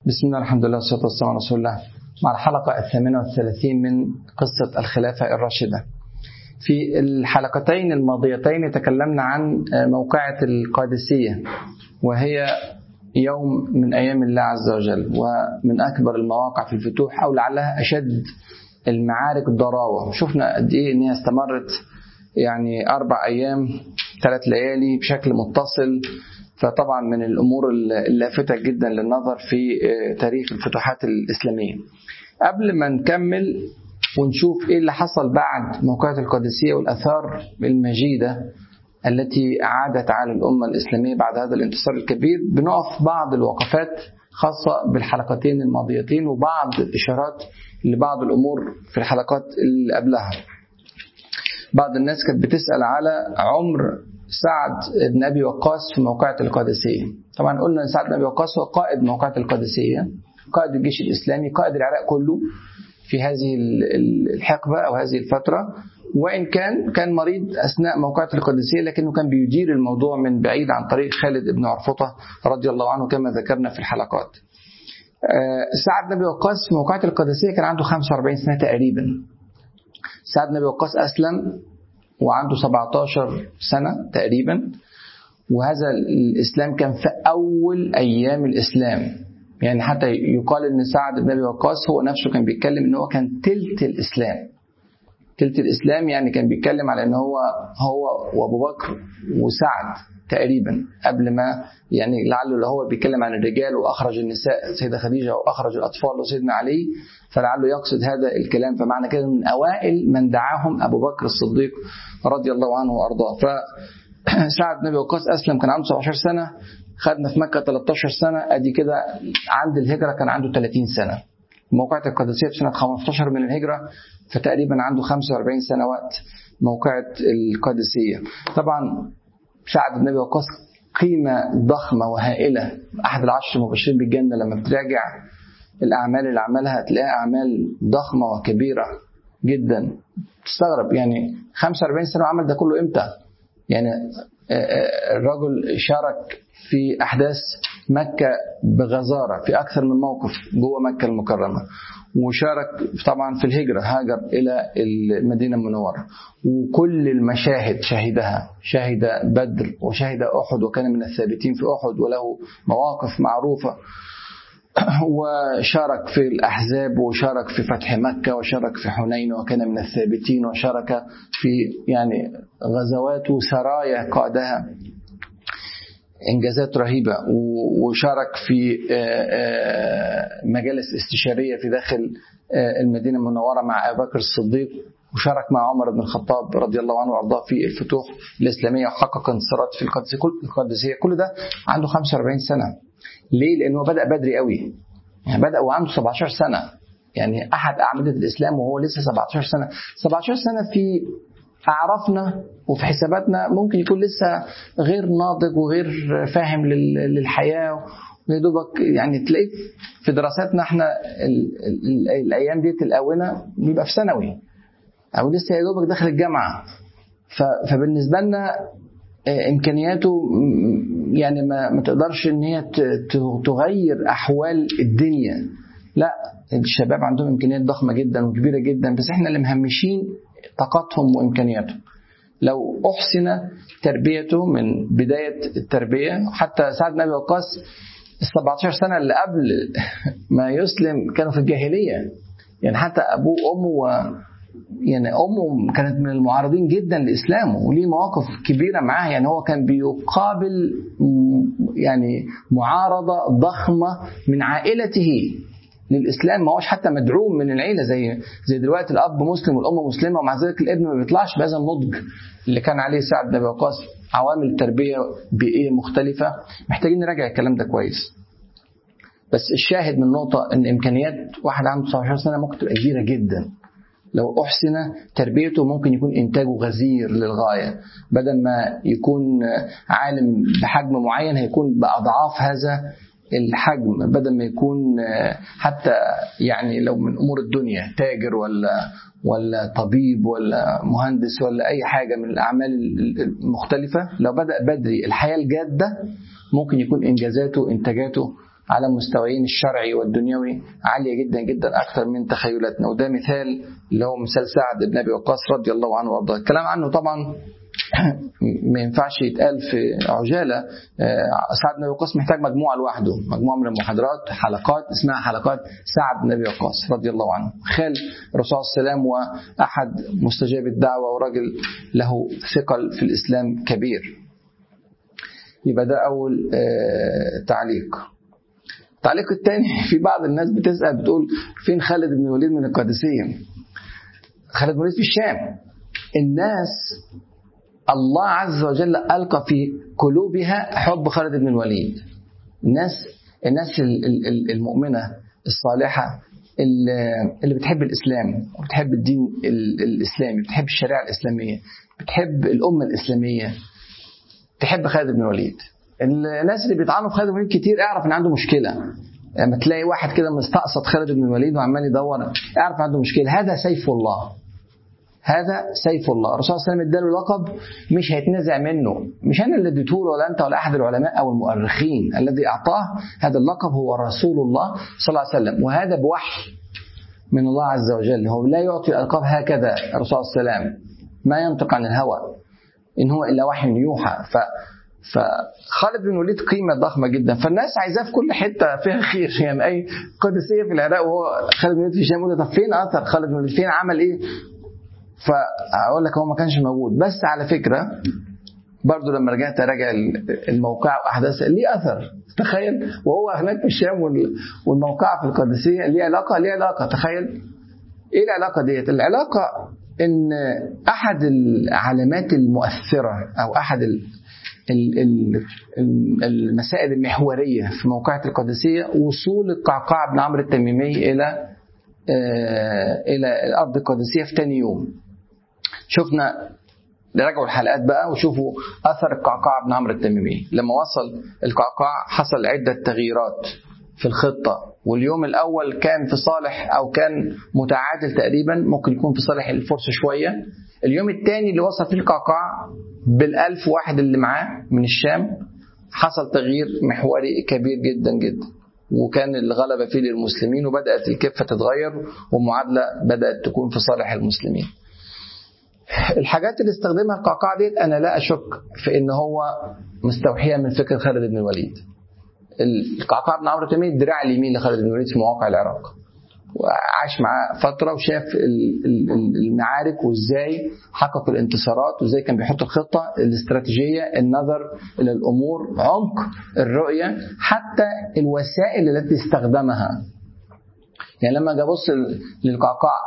بسم الله الحمد لله والصلاة والسلام على رسول الله مع الحلقة الثامنة والثلاثين من قصة الخلافة الراشدة في الحلقتين الماضيتين تكلمنا عن موقعة القادسية وهي يوم من أيام الله عز وجل ومن أكبر المواقع في الفتوح أو لعلها أشد المعارك ضراوة شفنا قد إيه إن هي استمرت يعني أربع أيام ثلاث ليالي بشكل متصل فطبعا من الامور اللافتة جدا للنظر في تاريخ الفتوحات الاسلاميه. قبل ما نكمل ونشوف ايه اللي حصل بعد موقعة القادسية والاثار المجيدة التي عادت على الامة الاسلامية بعد هذا الانتصار الكبير بنقف بعض الوقفات خاصة بالحلقتين الماضيتين وبعض الاشارات لبعض الامور في الحلقات اللي قبلها. بعض الناس كانت بتسأل على عمر سعد بن ابي وقاص في موقعة القادسية. طبعا قلنا ان سعد بن ابي وقاص هو قائد موقعة القادسية، قائد الجيش الاسلامي، قائد العراق كله في هذه الحقبة او هذه الفترة، وان كان كان مريض اثناء موقعة القادسية لكنه كان بيدير الموضوع من بعيد عن طريق خالد بن عرفطة رضي الله عنه كما ذكرنا في الحلقات. سعد بن ابي وقاص في موقعة القادسية كان عنده 45 سنة تقريبا. سعد بن ابي وقاص اسلم وعنده 17 سنة تقريبا وهذا الإسلام كان في أول أيام الإسلام يعني حتى يقال إن سعد بن أبي وقاص هو نفسه كان بيتكلم إن هو كان تلت الإسلام تلت الإسلام يعني كان بيتكلم على إن هو هو وأبو بكر وسعد تقريبا قبل ما يعني لعله اللي هو بيتكلم عن الرجال واخرج النساء سيده خديجه واخرج الاطفال وسيدنا علي فلعله يقصد هذا الكلام فمعنى كده من اوائل من دعاهم ابو بكر الصديق رضي الله عنه وارضاه فسعد بن ابي وقاص اسلم كان عنده 17 سنه خدنا في مكه 13 سنه ادي كده عند الهجره كان عنده 30 سنه موقعة القادسية في سنة 15 من الهجرة فتقريبا عنده 45 سنة وقت موقعة القادسية طبعا سعد بن ابي وقاص قيمه ضخمه وهائله احد العشر المبشرين بالجنه لما بتراجع الاعمال اللي عملها هتلاقيها اعمال ضخمه وكبيره جدا تستغرب يعني 45 سنه وعمل ده كله امتى؟ يعني الرجل شارك في احداث مكه بغزاره في اكثر من موقف جوه مكه المكرمه وشارك طبعا في الهجرة هاجر إلى المدينة المنورة وكل المشاهد شهدها شهد بدر وشهد أحد وكان من الثابتين في أحد وله مواقف معروفة وشارك في الأحزاب وشارك في فتح مكة وشارك في حنين وكان من الثابتين وشارك في يعني غزوات وسرايا قادها انجازات رهيبه وشارك في مجالس استشاريه في داخل المدينه المنوره مع ابي بكر الصديق وشارك مع عمر بن الخطاب رضي الله عنه وارضاه في الفتوح الاسلاميه وحقق انتصارات في القادسيه كل القادسيه كل ده عنده 45 سنه ليه؟ لانه بدا بدري قوي يعني بدا وعنده 17 سنه يعني احد اعمده الاسلام وهو لسه 17 سنه 17 سنه في أعرفنا وفي حساباتنا ممكن يكون لسه غير ناضج وغير فاهم للحياة يا دوبك يعني تلاقيه في دراساتنا احنا ال ال الايام ديت الاونه بيبقى في ثانوي او لسه يا دوبك داخل الجامعه فبالنسبه لنا امكانياته يعني ما, ما تقدرش ان هي تغير احوال الدنيا لا الشباب عندهم امكانيات ضخمه جدا وكبيره جدا بس احنا اللي مهمشين طاقتهم وامكانياتهم لو احسن تربيته من بدايه التربيه حتى سعد بن ابي وقاص ال 17 سنه اللي قبل ما يسلم كانوا في الجاهليه يعني حتى ابوه وامه و يعني امه كانت من المعارضين جدا لاسلامه وليه مواقف كبيره معاه يعني هو كان بيقابل يعني معارضه ضخمه من عائلته للاسلام ما هوش حتى مدعوم من العيله زي زي دلوقتي الاب مسلم والام مسلمه ومع ذلك الابن ما بيطلعش بهذا النضج اللي كان عليه سعد بن ابي وقاص عوامل التربيه بيئيه مختلفه محتاجين نراجع الكلام ده كويس بس الشاهد من نقطه ان امكانيات واحد عنده 19 سنه ممكن تبقى كبيره جدا لو احسن تربيته ممكن يكون انتاجه غزير للغايه بدل ما يكون عالم بحجم معين هيكون باضعاف هذا الحجم بدل ما يكون حتى يعني لو من امور الدنيا تاجر ولا ولا طبيب ولا مهندس ولا اي حاجه من الاعمال المختلفه لو بدا بدري الحياه الجاده ممكن يكون انجازاته انتاجاته على مستويين الشرعي والدنيوي عالية جدا جدا أكثر من تخيلاتنا وده مثال اللي هو مثال سعد بن أبي وقاص رضي الله عنه وارضاه الكلام عنه طبعا ما ينفعش يتقال في عجالة سعد بن أبي وقاص محتاج مجموعة لوحده مجموعة من المحاضرات حلقات اسمها حلقات سعد بن أبي وقاص رضي الله عنه خال الرسول صلى الله عليه وسلم وأحد مستجاب الدعوة ورجل له ثقل في الإسلام كبير يبقى ده أول تعليق التعليق الثاني في بعض الناس بتسأل بتقول فين خالد بن الوليد من القادسية خالد بن الوليد في الشام الناس الله عز وجل ألقى في قلوبها حب خالد بن الوليد الناس الناس المؤمنة الصالحة اللي بتحب الإسلام وبتحب الدين الإسلامي بتحب الشريعة الإسلامية بتحب الأمة الإسلامية تحب خالد بن الوليد الناس اللي بيطعنوا في خالد بن الوليد كتير اعرف ان عنده مشكله لما تلاقي واحد كده مستقصد خالد بن الوليد وعمال يدور اعرف عنده مشكله هذا سيف الله هذا سيف الله الرسول صلى الله عليه وسلم اداله لقب مش هيتنزع منه مش انا اللي اديته له ولا انت ولا احد العلماء او المؤرخين الذي اعطاه هذا اللقب هو رسول الله صلى الله عليه وسلم وهذا بوحي من الله عز وجل هو لا يعطي الالقاب هكذا الرسول صلى الله عليه وسلم ما ينطق عن الهوى ان هو الا وحي يوحى ف فخالد بن الوليد قيمة ضخمة جدا فالناس عايزاه في كل حتة فيها خير يعني أي قادسية في العراق وهو خالد بن الوليد في الشام يقول طب فين أثر خالد بن الوليد فين عمل إيه فأقول لك هو ما كانش موجود بس على فكرة برضه لما رجعت اراجع الموقع واحداث ليه اثر تخيل وهو هناك في الشام والموقع في القادسيه ليه علاقه ليه علاقه تخيل ايه العلاقه ديت العلاقه ان احد العلامات المؤثره او احد المسائل المحورية في موقعة القادسية وصول القعقاع بن عمرو التميمي إلى إلى الأرض القادسية في تاني يوم شفنا راجعوا الحلقات بقى وشوفوا أثر القعقاع بن عمرو التميمي لما وصل القعقاع حصل عدة تغييرات في الخطة واليوم الأول كان في صالح أو كان متعادل تقريبا ممكن يكون في صالح الفرس شوية اليوم الثاني اللي وصل فيه القعقاع بالألف واحد اللي معاه من الشام حصل تغيير محوري كبير جدا جدا وكان الغلبة فيه للمسلمين وبدأت الكفة تتغير والمعادلة بدأت تكون في صالح المسلمين الحاجات اللي استخدمها القعقاع دي أنا لا أشك في إن هو مستوحية من فكر خالد بن الوليد القعقاع بن عمرو تيمية الدراع اليمين لخالد بن الوليد في مواقع العراق وعاش معاه فتره وشاف المعارك وازاي حقق الانتصارات وازاي كان بيحط الخطه الاستراتيجيه النظر الى الامور عمق الرؤيه حتى الوسائل التي استخدمها يعني لما اجي ابص للقعقاع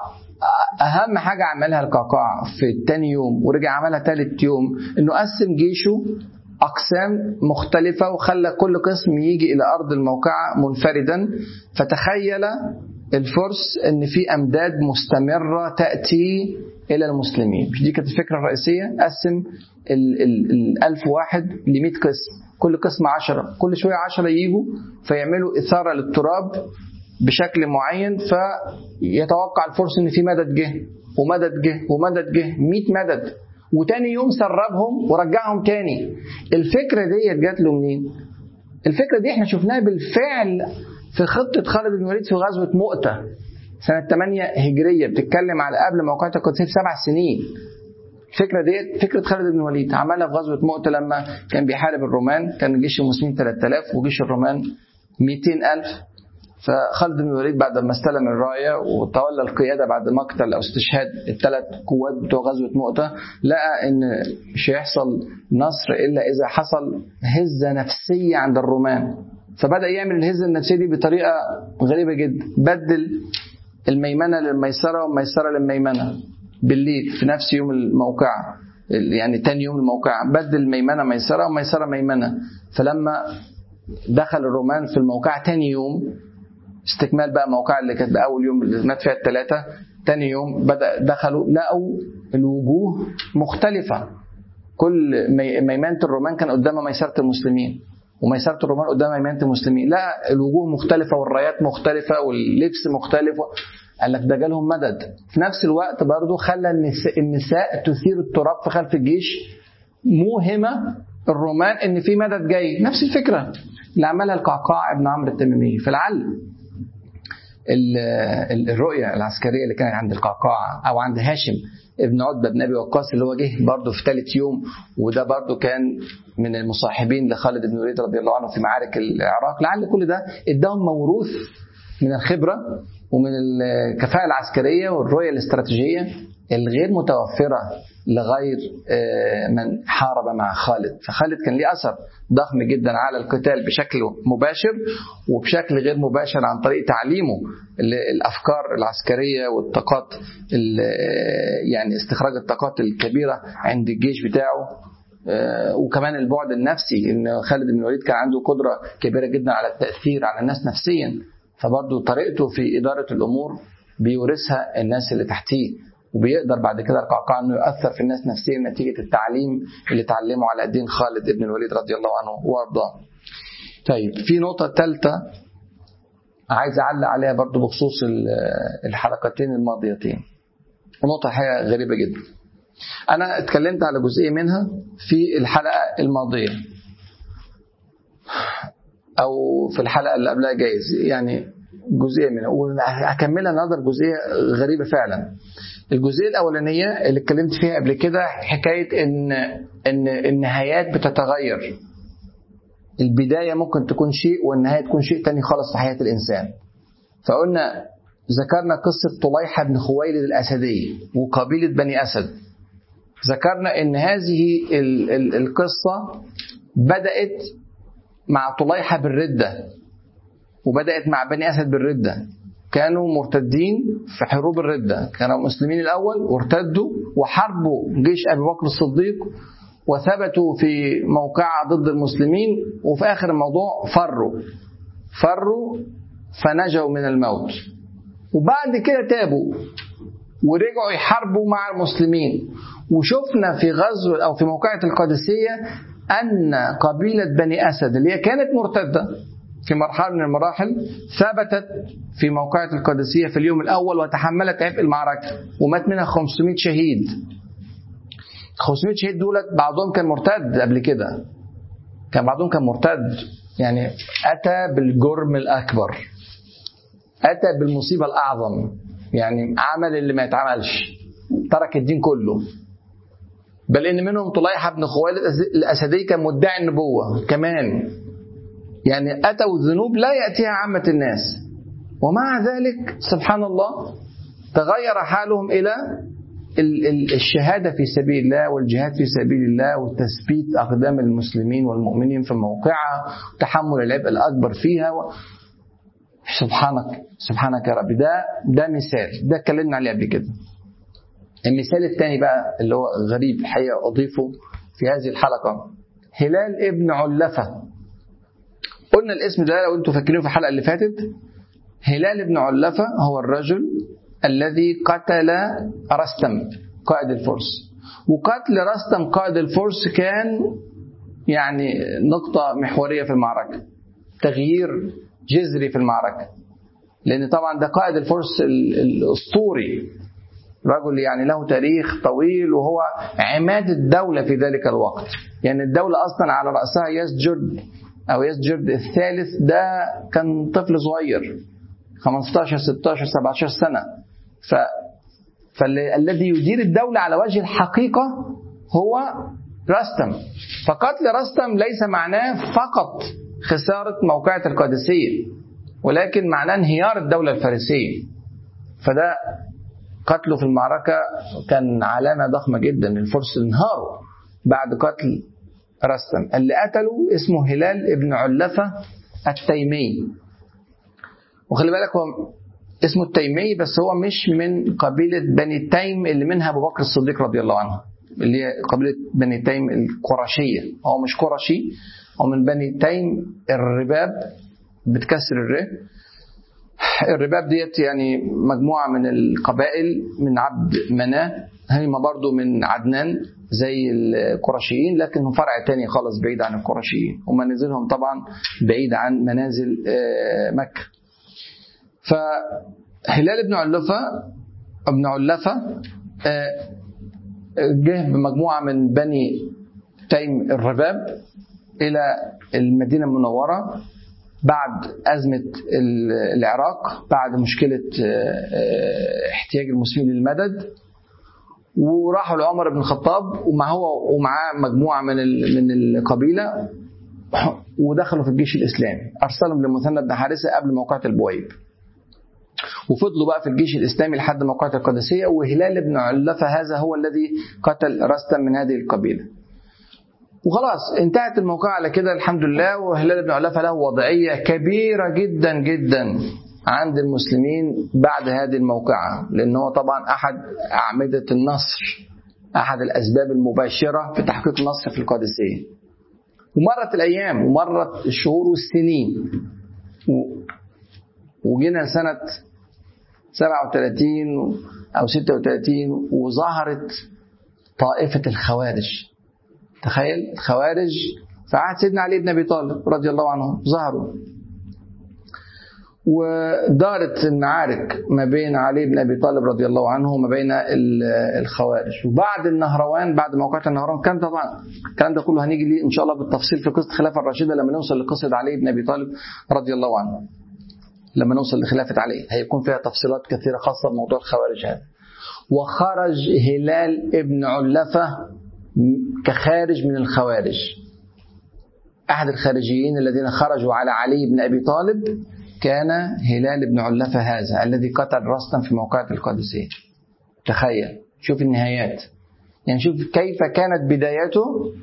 اهم حاجه عملها القعقاع في تاني يوم ورجع عملها تالت يوم انه قسم جيشه أقسام مختلفة وخلى كل قسم يجي إلى أرض الموقعة منفردا فتخيل الفرس ان في امداد مستمره تاتي الى المسلمين مش دي كانت الفكره الرئيسيه قسم ال 1000 واحد ل 100 قسم كل قسم 10 كل شويه 10 يجوا فيعملوا اثاره للتراب بشكل معين فيتوقع الفرس ان في مدد جه ومدد جه ومدد جه 100 مدد وتاني يوم سربهم ورجعهم تاني الفكره دي جات له منين الفكره دي احنا شفناها بالفعل في خطة خالد بن الوليد في غزوة مؤتة سنة 8 هجرية بتتكلم على قبل موقعة القدسية بسبع سنين الفكرة دي فكرة خالد بن الوليد عملها في غزوة مؤتة لما كان بيحارب الرومان كان جيش المسلمين 3000 وجيش الرومان 200000 فخالد بن الوليد بعد ما استلم الراية وتولى القيادة بعد مقتل أو استشهاد الثلاث قوات بتوع غزوة مؤتة لقى إن مش هيحصل نصر إلا إذا حصل هزة نفسية عند الرومان فبدأ يعمل الهزة النفسية دي بطريقة غريبة جدا بدل الميمنة للميسرة والميسرة للميمنة بالليل في نفس يوم الموقعة يعني تاني يوم الموقعة بدل ميمنة ميسرة وميسرة ميمنة فلما دخل الرومان في الموقعة تاني يوم استكمال بقى الموقعة اللي كانت أول يوم اللي مات فيها الثلاثة تاني يوم بدأ دخلوا لقوا الوجوه مختلفة كل ميمنة الرومان كان قدامها ميسرة المسلمين وميسرة الرومان قدام ميمنة المسلمين لا الوجوه مختلفة والرايات مختلفة واللبس مختلف قال لك ده جالهم مدد في نفس الوقت برضه خلى النساء, النساء تثير التراب في خلف الجيش موهمة الرومان ان في مدد جاي نفس الفكره اللي عملها القعقاع ابن عمرو التميمي فلعل الرؤيه العسكريه اللي كانت عند القعقاع او عند هاشم ابن عتبه بن ابي وقاص اللي هو جه برضه في ثالث يوم وده برضه كان من المصاحبين لخالد بن الوليد رضي الله عنه في معارك العراق لعل كل ده اداهم موروث من الخبره ومن الكفاءه العسكريه والرؤيه الاستراتيجيه الغير متوفره لغير من حارب مع خالد فخالد كان ليه اثر ضخم جدا على القتال بشكل مباشر وبشكل غير مباشر عن طريق تعليمه الافكار العسكريه والطاقات يعني استخراج الطاقات الكبيره عند الجيش بتاعه وكمان البعد النفسي ان خالد بن الوليد كان عنده قدره كبيره جدا على التاثير على الناس نفسيا فبرضه طريقته في اداره الامور بيورثها الناس اللي تحتيه وبيقدر بعد كده القعقاع انه يؤثر في الناس نفسيا نتيجه التعليم اللي اتعلمه على ايدين خالد بن الوليد رضي الله عنه وارضاه. طيب في نقطه ثالثه عايز اعلق عليها برضو بخصوص الحلقتين الماضيتين. ونقطه حقيقه غريبه جدا. انا اتكلمت على جزئيه منها في الحلقه الماضيه. او في الحلقه اللي قبلها جايز يعني جزئيه منها وهكملها النهارده بجزئيه غريبه فعلا. الجزئيه الاولانيه اللي اتكلمت فيها قبل كده حكايه ان ان النهايات بتتغير البدايه ممكن تكون شيء والنهايه تكون شيء تاني خالص في حياه الانسان فقلنا ذكرنا قصه طليحه بن خويلد الاسدي وقبيله بني اسد ذكرنا ان هذه ال ال القصه بدات مع طليحه بالرده وبدات مع بني اسد بالرده كانوا مرتدين في حروب الردة كانوا مسلمين الأول وارتدوا وحاربوا جيش أبي بكر الصديق وثبتوا في موقعة ضد المسلمين وفي آخر الموضوع فروا فروا فنجوا من الموت وبعد كده تابوا ورجعوا يحاربوا مع المسلمين وشفنا في غزو أو في موقعة القادسية أن قبيلة بني أسد اللي هي كانت مرتدة في مرحلة من المراحل ثبتت في موقعة القادسية في اليوم الأول وتحملت عبء المعركة ومات منها 500 شهيد 500 شهيد دولت بعضهم كان مرتد قبل كده كان بعضهم كان مرتد يعني أتى بالجرم الأكبر أتى بالمصيبة الأعظم يعني عمل اللي ما يتعملش ترك الدين كله بل إن منهم طليحة بن خويلد الأسدي كان مدعي النبوة كمان يعني أتوا ذنوب لا يأتيها عامة الناس ومع ذلك سبحان الله تغير حالهم إلى الشهادة في سبيل الله والجهاد في سبيل الله وتثبيت أقدام المسلمين والمؤمنين في موقعها وتحمل العبء الأكبر فيها و... سبحانك سبحانك يا رب ده ده مثال ده اتكلمنا عليه قبل كده المثال الثاني بقى اللي هو غريب الحقيقة أضيفه في هذه الحلقة هلال ابن علفة قلنا الاسم ده لو انتم فاكرينه في الحلقه اللي فاتت هلال بن علفه هو الرجل الذي قتل رستم قائد الفرس وقتل رستم قائد الفرس كان يعني نقطة محورية في المعركة تغيير جذري في المعركة لأن طبعا ده قائد الفرس الأسطوري رجل يعني له تاريخ طويل وهو عماد الدولة في ذلك الوقت يعني الدولة أصلا على رأسها يسجد أو يسجد الثالث ده كان طفل صغير 15 16 17 سنة ف فالذي يدير الدولة على وجه الحقيقة هو رستم فقتل رستم ليس معناه فقط خسارة موقعة القادسية ولكن معناه انهيار الدولة الفارسية فده قتله في المعركة كان علامة ضخمة جدا الفرس انهاروا بعد قتل رستم اللي قتله اسمه هلال ابن علفة التيمي وخلي بالك هو اسمه التيمي بس هو مش من قبيلة بني تيم اللي منها أبو بكر الصديق رضي الله عنه اللي هي قبيلة بني تيم القرشية هو مش قرشي هو من بني تيم الرباب بتكسر الر الرباب ديت يعني مجموعة من القبائل من عبد مناه هم برضو من عدنان زي القرشيين لكن هم فرع تاني خالص بعيد عن القرشيين ومنازلهم طبعا بعيد عن منازل مكة فهلال بن علفة ابن علفة جه بمجموعة من بني تيم الرباب إلى المدينة المنورة بعد أزمة العراق بعد مشكلة احتياج المسلمين للمدد وراحوا لعمر بن الخطاب ومع هو ومعاه مجموعة من من القبيلة ودخلوا في الجيش الإسلامي أرسلهم لمثنى بن حارثة قبل موقعة البويب وفضلوا بقى في الجيش الإسلامي لحد موقعة القادسية وهلال بن علفة هذا هو الذي قتل رستم من هذه القبيلة وخلاص انتهت الموقعة على كده الحمد لله وهلال بن علفة له وضعية كبيرة جدا جدا عند المسلمين بعد هذه الموقعة لأن هو طبعا أحد أعمدة النصر أحد الأسباب المباشرة في تحقيق النصر في القادسية ومرت الأيام ومرت الشهور والسنين وجينا سنة 37 أو 36 وظهرت طائفة الخوارج تخيل الخوارج في عهد سيدنا علي بن أبي طالب رضي الله عنه ظهروا ودارت المعارك ما بين علي بن ابي طالب رضي الله عنه وما بين الخوارج وبعد النهروان بعد موقعة النهروان كان طبعا الكلام ده كله هنيجي ليه ان شاء الله بالتفصيل في قصه الخلافه الراشده لما نوصل لقصه علي بن ابي طالب رضي الله عنه لما نوصل لخلافه علي هيكون فيها تفصيلات كثيره خاصه بموضوع الخوارج هذا وخرج هلال ابن علفه كخارج من الخوارج احد الخارجيين الذين خرجوا على علي بن ابي طالب كان هلال بن علفة هذا الذي قتل رستم في موقعة القادسية تخيل شوف النهايات يعني شوف كيف كانت بدايته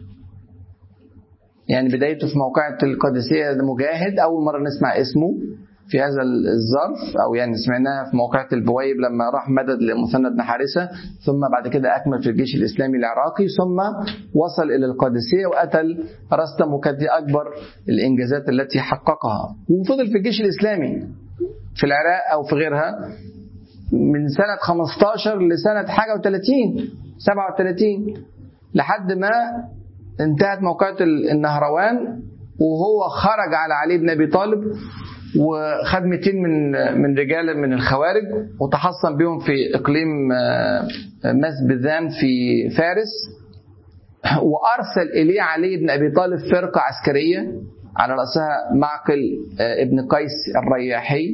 يعني بدايته في موقعة القادسية مجاهد أول مرة نسمع اسمه في هذا الظرف أو يعني سمعناها في موقعة البويب لما راح مدد لمثنى بن حارثة ثم بعد كده أكمل في الجيش الإسلامي العراقي ثم وصل إلى القادسية وقتل رستم وكانت دي أكبر الإنجازات التي حققها وفضل في الجيش الإسلامي في العراق أو في غيرها من سنة 15 لسنة حاجة و30 37 لحد ما انتهت موقعة النهروان وهو خرج على علي بن أبي طالب وخد 200 من من رجال من الخوارج وتحصن بهم في اقليم مسبذان في فارس وارسل اليه علي بن ابي طالب فرقه عسكريه على راسها معقل ابن قيس الرياحي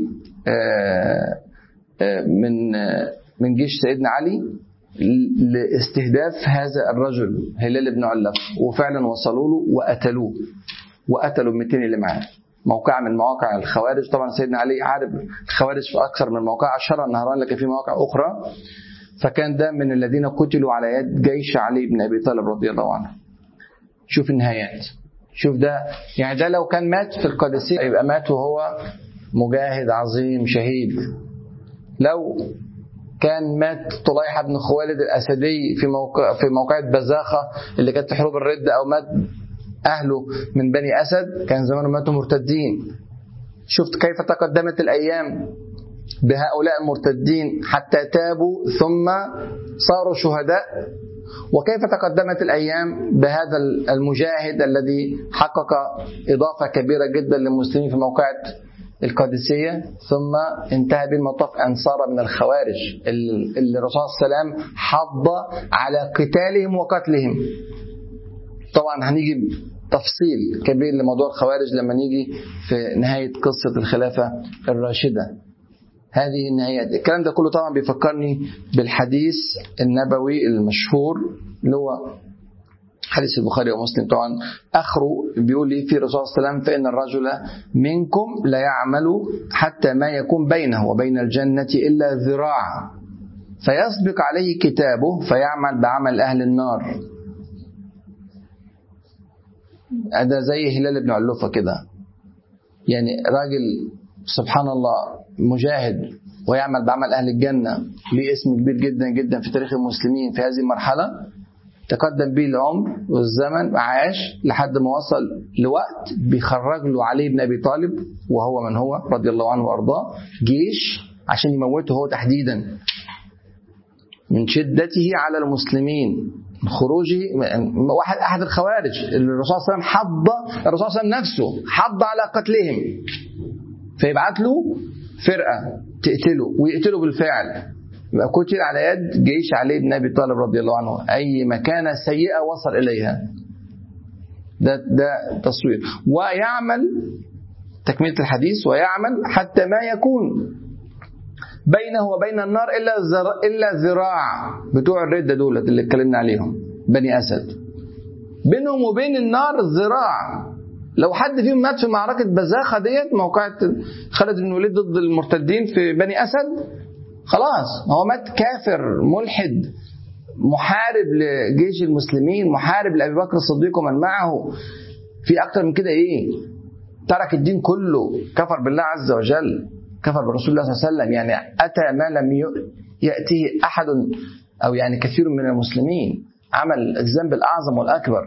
من من جيش سيدنا علي لاستهداف هذا الرجل هلال بن علف وفعلا وصلوا له وقتلوه وقتلوا ال 200 اللي معاه موقع من مواقع الخوارج طبعا سيدنا علي عارف الخوارج في اكثر من موقع اشهر النهران لكن في مواقع اخرى فكان ده من الذين قتلوا على يد جيش علي بن ابي طالب رضي الله عنه شوف النهايات شوف ده يعني ده لو كان مات في القادسية يبقى مات وهو مجاهد عظيم شهيد لو كان مات طليحة بن خوالد الأسدي في موقع في موقعة بزاخة اللي كانت في حروب الردة أو مات أهله من بني أسد كان زمانه ماتوا مرتدين شفت كيف تقدمت الأيام بهؤلاء المرتدين حتى تابوا ثم صاروا شهداء وكيف تقدمت الأيام بهذا المجاهد الذي حقق إضافة كبيرة جدا للمسلمين في موقعة القادسية ثم انتهى بالمطاف أن صار من الخوارج اللي الرسول صلى الله عليه وسلم حض على قتالهم وقتلهم طبعا هنيجي تفصيل كبير لموضوع الخوارج لما نيجي في نهاية قصة الخلافة الراشدة هذه النهايات الكلام ده كله طبعا بيفكرني بالحديث النبوي المشهور اللي هو حديث البخاري ومسلم طبعا اخره بيقول لي في الرسول صلى الله عليه وسلم فان الرجل منكم لا يعمل حتى ما يكون بينه وبين الجنه الا ذراع فيسبق عليه كتابه فيعمل بعمل اهل النار ده زي هلال بن علوفه كده يعني راجل سبحان الله مجاهد ويعمل بعمل اهل الجنه ليه اسم كبير جدا جدا في تاريخ المسلمين في هذه المرحله تقدم به العمر والزمن وعاش لحد ما وصل لوقت بيخرج له علي بن ابي طالب وهو من هو رضي الله عنه وارضاه جيش عشان يموته هو تحديدا من شدته على المسلمين من خروجه واحد احد الخوارج اللي الرسول صلى الله عليه وسلم حض الرسول صلى الله عليه وسلم نفسه حض على قتلهم فيبعت له فرقه تقتله ويقتله بالفعل يبقى قتل على يد جيش علي بن ابي طالب رضي الله عنه اي مكانه سيئه وصل اليها ده ده تصوير ويعمل تكملة الحديث ويعمل حتى ما يكون بينه وبين النار إلا إلا ذراع بتوع الردة دولت اللي اتكلمنا عليهم بني أسد بينهم وبين النار ذراع لو حد فيهم مات في معركة بزاخة ديت موقعة خالد بن الوليد ضد المرتدين في بني أسد خلاص هو مات كافر ملحد محارب لجيش المسلمين محارب لأبي بكر الصديق ومن معه في أكتر من كده إيه ترك الدين كله كفر بالله عز وجل كفر برسول الله صلى الله عليه وسلم يعني أتى ما لم يأتيه أحد أو يعني كثير من المسلمين عمل الذنب الأعظم والأكبر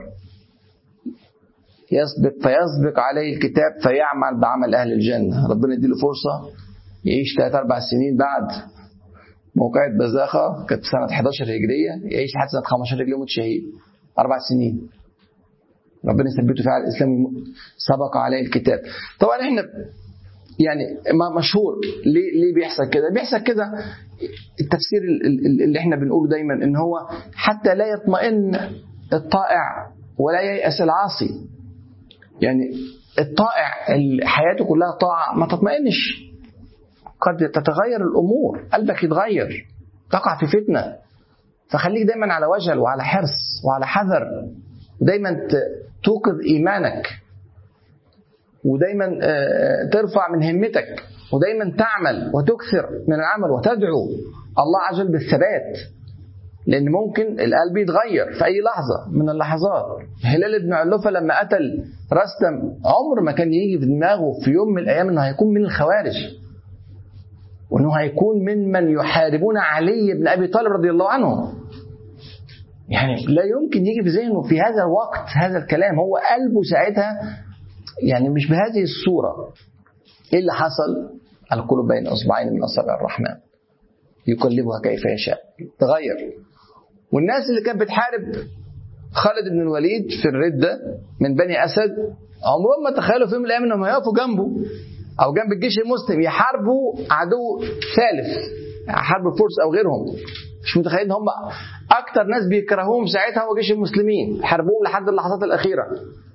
يسبق فيسبق عليه الكتاب فيعمل بعمل أهل الجنة ربنا يديله فرصة يعيش ثلاث أربع سنين بعد موقعة بزاخة كانت سنة 11 هجرية يعيش لحد سنة 15 هجرية يموت شهيد أربع سنين ربنا يثبته في على الإسلام سبق عليه الكتاب طبعا احنا يعني مشهور ليه ليه بيحصل كده؟ بيحصل كده التفسير اللي احنا بنقوله دايما ان هو حتى لا يطمئن الطائع ولا ييأس العاصي. يعني الطائع اللي حياته كلها طاعة ما تطمئنش قد تتغير الأمور قلبك يتغير تقع في فتنة فخليك دايما على وجل وعلى حرص وعلى حذر دايما توقظ إيمانك ودايما ترفع من همتك ودايما تعمل وتكثر من العمل وتدعو الله عز وجل بالثبات لأن ممكن القلب يتغير في أي لحظة من اللحظات هلال بن علفة لما قتل رستم عمر ما كان يجي في دماغه في يوم من الأيام أنه هيكون من الخوارج وأنه هيكون ممن يحاربون علي بن أبي طالب رضي الله عنه يعني لا يمكن يجي في ذهنه في هذا الوقت هذا الكلام هو قلبه ساعتها يعني مش بهذه الصورة إيه اللي حصل القلوب بين أصبعين من أصابع الرحمن يقلبها كيف يشاء تغير والناس اللي كانت بتحارب خالد بن الوليد في الردة من بني أسد عمرهم ما تخيلوا في يوم من الأيام إنهم هيقفوا جنبه أو جنب الجيش المسلم يحاربوا عدو ثالث يحاربوا الفرس أو غيرهم مش متخيلين هم أكتر ناس بيكرهوهم ساعتها هو جيش المسلمين حاربوهم لحد اللحظات الأخيرة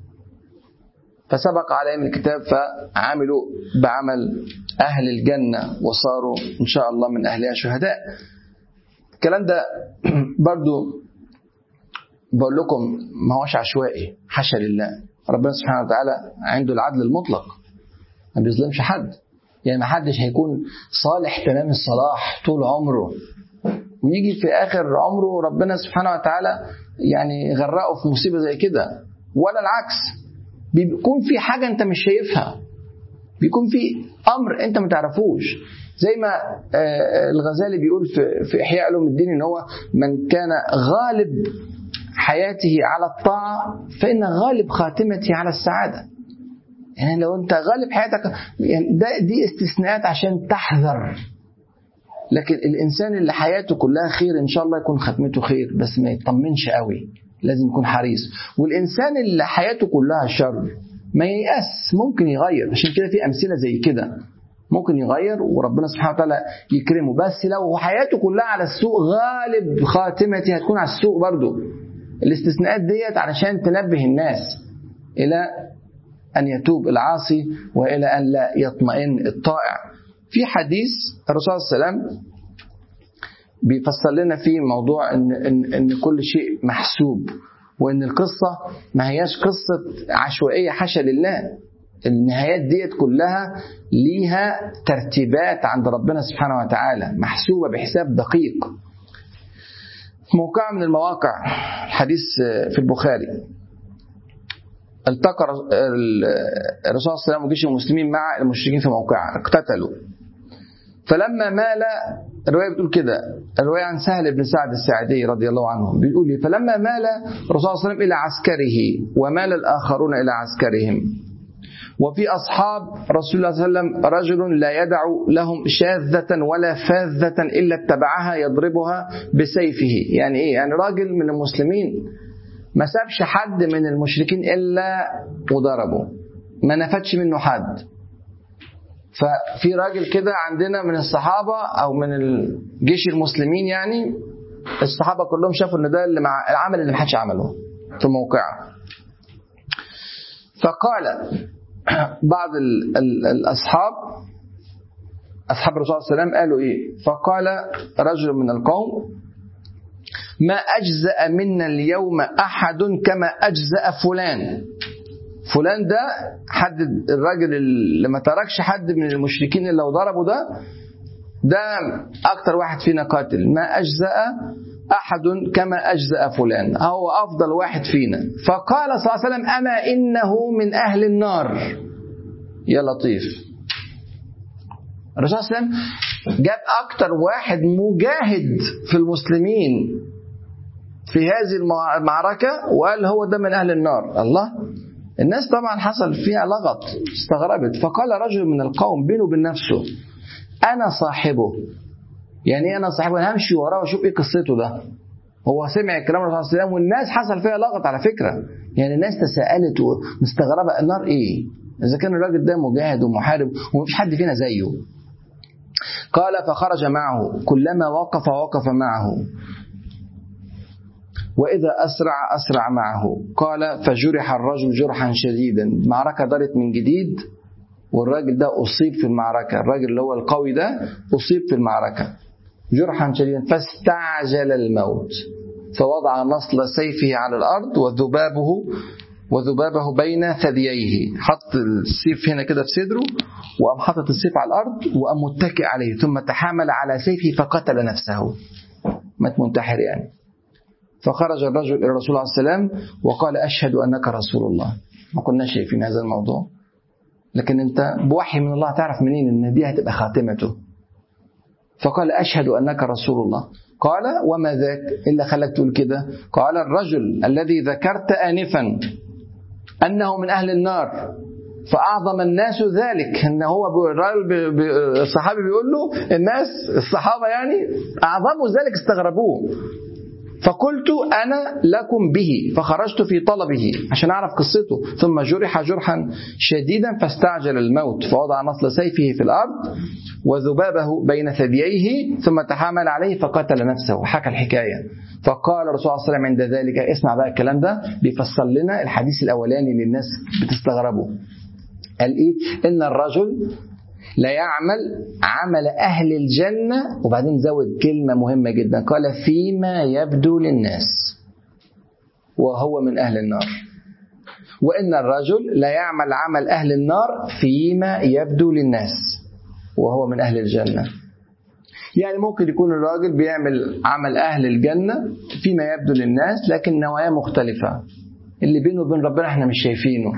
فسبق عليهم الكتاب فعملوا بعمل أهل الجنة وصاروا إن شاء الله من أهلها شهداء الكلام ده برضو بقول لكم ما هوش عشوائي حاشا لله ربنا سبحانه وتعالى عنده العدل المطلق ما بيظلمش حد يعني ما حدش هيكون صالح تمام الصلاح طول عمره ويجي في آخر عمره ربنا سبحانه وتعالى يعني يغرقه في مصيبة زي كده ولا العكس بيكون في حاجة أنت مش شايفها بيكون في أمر أنت ما تعرفوش زي ما الغزالي بيقول في في إحياء علوم الدين إن هو من كان غالب حياته على الطاعة فإن غالب خاتمته على السعادة يعني لو أنت غالب حياتك يعني ده دي استثناءات عشان تحذر لكن الإنسان اللي حياته كلها خير إن شاء الله يكون ختمته خير بس ما يطمنش قوي لازم يكون حريص والإنسان اللي حياته كلها شر ما ييأس ممكن يغير عشان كده في أمثلة زي كده ممكن يغير وربنا سبحانه وتعالى يكرمه بس لو حياته كلها على السوء غالب خاتمتي هتكون على السوء برضه الاستثناءات ديت علشان تنبه الناس إلى أن يتوب العاصي وإلى أن لا يطمئن الطائع في حديث الرسول صلى الله عليه وسلم بيفسر لنا فيه موضوع ان ان ان كل شيء محسوب وان القصه ما هياش قصه عشوائيه حاشا لله النهايات ديت كلها ليها ترتيبات عند ربنا سبحانه وتعالى محسوبه بحساب دقيق موقع من المواقع الحديث في البخاري التقى الرسول صلى الله عليه وسلم وجيش المسلمين مع المشركين في موقعه اقتتلوا فلما مال الرواية بتقول كده الرواية عن سهل بن سعد الساعدي رضي الله عنه بيقول لي فلما مال الرسول صلى الله عليه وسلم إلى عسكره ومال الآخرون إلى عسكرهم وفي أصحاب رسول الله صلى الله عليه وسلم رجل لا يدع لهم شاذة ولا فاذة إلا اتبعها يضربها بسيفه يعني إيه يعني راجل من المسلمين ما سابش حد من المشركين إلا وضربه ما نفتش منه حد ففي راجل كده عندنا من الصحابة أو من الجيش المسلمين يعني الصحابة كلهم شافوا إن ده اللي مع العمل اللي محدش عمله في موقعه فقال بعض ال ال الأصحاب أصحاب الرسول صلى الله عليه وسلم قالوا إيه فقال رجل من القوم ما أجزأ منا اليوم أحد كما أجزأ فلان فلان ده حد الراجل اللي ما تركش حد من المشركين اللي لو ضربه ده ده أكتر واحد فينا قاتل ما أجزأ أحد كما أجزأ فلان هو أفضل واحد فينا فقال صلى الله عليه وسلم أما إنه من أهل النار يا لطيف الرسول صلى الله عليه وسلم جاب أكتر واحد مجاهد في المسلمين في هذه المعركة وقال هو ده من أهل النار الله الناس طبعا حصل فيها لغط استغربت فقال رجل من القوم بينه وبين نفسه أنا صاحبه يعني ايه انا صاحبه انا همشي وراه واشوف ايه قصته ده هو سمع كلام الرسول صلى الله عليه وسلم والناس حصل فيها لغط على فكره يعني الناس تساءلت ومستغربه النار ايه اذا كان الراجل ده مجاهد ومحارب ومفيش حد فينا زيه قال فخرج معه كلما وقف وقف معه وإذا أسرع أسرع معه قال فجرح الرجل جرحا شديدا المعركة دارت من جديد والراجل ده أصيب في المعركة الراجل اللي هو القوي ده أصيب في المعركة جرحا شديدا فاستعجل الموت فوضع نصل سيفه على الأرض وذبابه وذبابه بين ثدييه حط السيف هنا كده في صدره وقام حاطط السيف على الأرض وقام متكئ عليه ثم تحامل على سيفه فقتل نفسه مات منتحر يعني فخرج الرجل إلى الرسول عليه السلام وقال أشهد أنك رسول الله ما كناش شايفين هذا الموضوع لكن انت بوحي من الله تعرف منين ان دي هتبقى خاتمته فقال أشهد أنك رسول الله قال وما ذاك إلا خلاك تقول كده قال الرجل الذي ذكرت آنفا أنه من أهل النار فأعظم الناس ذلك إن هو الصحابي بيقول له الناس الصحابة يعني أعظموا ذلك استغربوه فقلت أنا لكم به فخرجت في طلبه عشان أعرف قصته ثم جرح جرحا شديدا فاستعجل الموت فوضع نصل سيفه في الأرض وذبابه بين ثدييه ثم تحامل عليه فقتل نفسه وحكى الحكاية فقال الرسول صلى الله عليه وسلم عند ذلك اسمع بقى الكلام ده بيفسر لنا الحديث الأولاني اللي الناس بتستغربه قال إيه إن الرجل لا يعمل عمل أهل الجنة وبعدين زود كلمة مهمة جدا قال فيما يبدو للناس وهو من أهل النار وإن الرجل لا يعمل عمل أهل النار فيما يبدو للناس وهو من أهل الجنة يعني ممكن يكون الراجل بيعمل عمل أهل الجنة فيما يبدو للناس لكن نوايا مختلفة اللي بينه وبين ربنا احنا مش شايفينه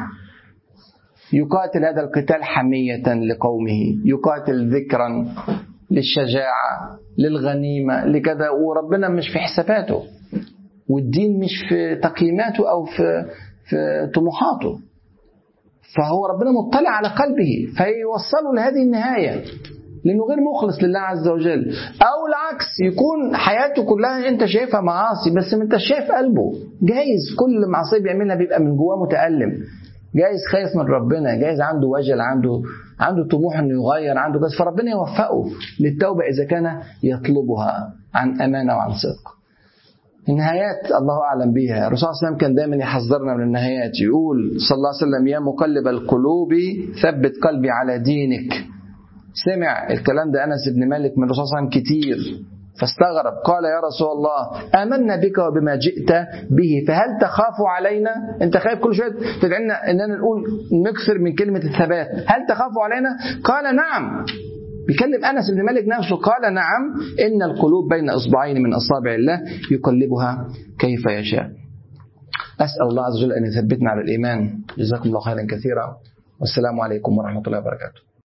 يقاتل هذا القتال حمية لقومه يقاتل ذكرا للشجاعة للغنيمة لكذا وربنا مش في حساباته والدين مش في تقييماته أو في, في طموحاته فهو ربنا مطلع على قلبه فيوصله لهذه النهاية لأنه غير مخلص لله عز وجل أو العكس يكون حياته كلها أنت شايفها معاصي بس ما أنت شايف قلبه جايز كل معصية بيعملها بيبقى من جواه متألم جايز خايف من ربنا جايز عنده وجل عنده عنده طموح انه يغير عنده بس فربنا يوفقه للتوبه اذا كان يطلبها عن امانه وعن صدق. النهايات الله اعلم بها، الرسول صلى الله عليه وسلم كان دايما يحذرنا من النهايات يقول صلى الله عليه وسلم يا مقلب القلوب ثبت قلبي على دينك. سمع الكلام ده انس بن مالك من الرسول صلى الله عليه وسلم كتير فاستغرب قال يا رسول الله آمنا بك وبما جئت به فهل تخاف علينا أنت خايف كل شوية تدعينا أننا نقول نكثر من كلمة الثبات هل تخاف علينا قال نعم بيكلم أنس بن مالك نفسه قال نعم إن القلوب بين إصبعين من أصابع الله يقلبها كيف يشاء أسأل الله عز وجل أن يثبتنا على الإيمان جزاكم الله خيرا كثيرا والسلام عليكم ورحمة الله وبركاته